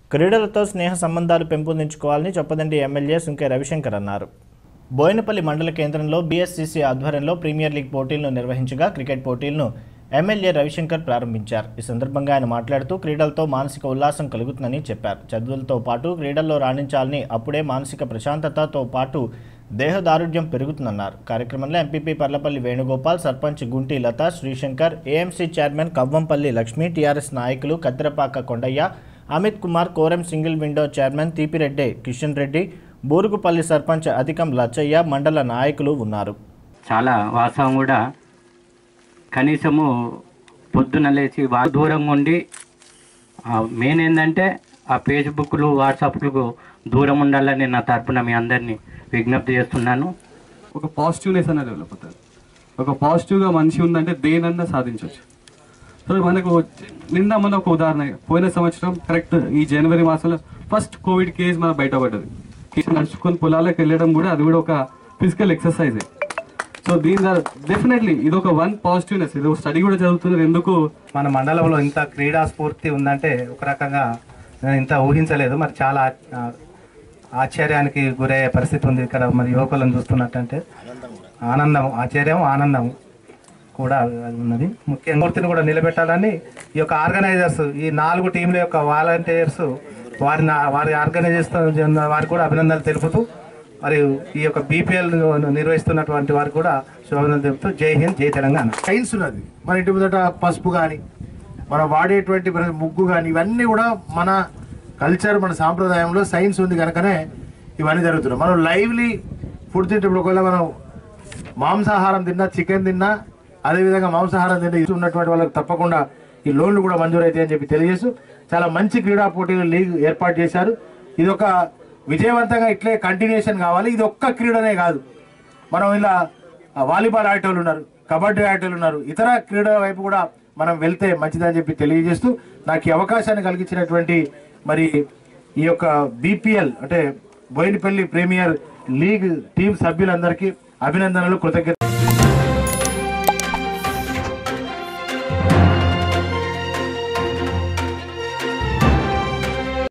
క్రీడలతో స్నేహ సంబంధాలు పెంపొందించుకోవాలని చొప్పదండి ఎమ్మెల్యే సుంకే రవిశంకర్ అన్నారు బోయినపల్లి మండల కేంద్రంలో బీఎస్సీసీ ఆధ్వర్యంలో ప్రీమియర్ లీగ్ పోటీలను నిర్వహించగా క్రికెట్ పోటీలను ఎమ్మెల్యే రవిశంకర్ ప్రారంభించారు ఈ సందర్భంగా ఆయన మాట్లాడుతూ క్రీడలతో మానసిక ఉల్లాసం కలుగుతుందని చెప్పారు చదువులతో పాటు క్రీడల్లో రాణించాలని అప్పుడే మానసిక ప్రశాంతతతో పాటు దేహదారుఢ్యం పెరుగుతుందన్నారు కార్యక్రమంలో MPP Parlapalli Venugopal sarpanch Gunti Latha Srishankar AMC chairman Kavvampalli Lakshmi TRS నాయకులు Kadrapaka Kondaiah Amit Kumar Koram single window chairman Thipireddy Kishan Reddy Burugupalli sarpanch Adhikam Lachaiah మండల నాయకులు ఉన్నారు చాలా వాస్తవం కూడా కనీసము పొద్దున లేచి వా దూరంగా ఉండి మెయిన్ ఏంటంటే ఆ ఫేస్బుక్లు వాట్సాప్లకు దూరం ఉండాలని నా తరపున మీ అందరినీ విజ్ఞప్తి చేస్తున్నాను ఒక పాజిటివ్నెస్ అనేది డెవలప్ అవుతుంది ఒక పాజిటివ్గా మనిషి ఉందంటే దేనన్నా సాధించవచ్చు సో మనకు నిన్న మన ఒక ఉదాహరణ పోయిన సంవత్సరం కరెక్ట్ ఈ జనవరి మాసంలో ఫస్ట్ కోవిడ్ కేసు మన బయటపడ్డది కేసు నడుచుకొని పొలాలకు వెళ్ళడం కూడా అది కూడా ఒక ఫిజికల్ ఎక్సర్సైజ్ సో దీని ద్వారా డెఫినెట్లీ ఇది ఒక వన్ పాజిటివ్నెస్ ఇది ఒక స్టడీ కూడా జరుగుతుంది ఎందుకు మన మండలంలో ఇంత క్రీడా స్ఫూర్తి ఉందంటే ఒక రకంగా నేను ఇంత ఊహించలేదు మరి చాలా ఆ, ఆశ్చర్యానికి గురయ్యే పరిస్థితి ఉంది ఇక్కడ మరి యువకులను చూస్తున్నట్టంటే ఆనందం ఆశ్చర్యం ఆనందం కూడా అది ఉన్నది ముఖ్యంగా స్ఫూర్తిని కూడా నిలబెట్టాలని ఈ యొక్క ఆర్గనైజర్స్ ఈ నాలుగు టీంల యొక్క వాలంటీర్స్ వారిని వారి ఆర్గనైజర్స్ వారికి కూడా అభినందనలు తెలుపుతూ మరియు ఈ యొక్క బీపీఎల్ నిర్వహిస్తున్నటువంటి వారికి కూడా శుభాభినందనలు తెలుపుతూ జై హింద్ జై తెలంగాణ సైన్స్ ఉన్నది మన ఇంటి ముందట పసుపు కానీ మనం వాడేటువంటి మన ముగ్గు కానీ ఇవన్నీ కూడా మన కల్చర్ మన సాంప్రదాయంలో సైన్స్ ఉంది కనుకనే ఇవన్నీ జరుగుతున్నాయి మనం లైవ్లీ ఫుడ్ తింటప్పుడు ఒకవేళ మనం మాంసాహారం తిన్నా చికెన్ తిన్నా అదేవిధంగా మాంసాహారం తిన్నా ఇస్తూ ఉన్నటువంటి వాళ్ళకి తప్పకుండా ఈ లోన్లు కూడా మంజూరు అవుతాయి అని చెప్పి తెలియజేస్తూ చాలా మంచి క్రీడా పోటీలు లీగ్ ఏర్పాటు చేశారు ఇది ఒక విజయవంతంగా ఇట్లే కంటిన్యూషన్ కావాలి ఇది ఒక్క క్రీడనే కాదు మనం ఇలా ఆ, వాలీబాల్ ఆడేటోళ్ళు ఉన్నారు కబడ్డీ ఆడేటోళ్ళు ఉన్నారు ఇతర క్రీడల వైపు కూడా మనం వెళ్తే మంచిదని చెప్పి తెలియజేస్తూ నాకు ఈ అవకాశాన్ని కలిగించినటువంటి మరి ఈ యొక్క బీపీఎల్ అంటే బోయినపల్లి ప్రీమియర్ లీగ్ టీం సభ్యులందరికీ అభినందనలు కృతజ్ఞత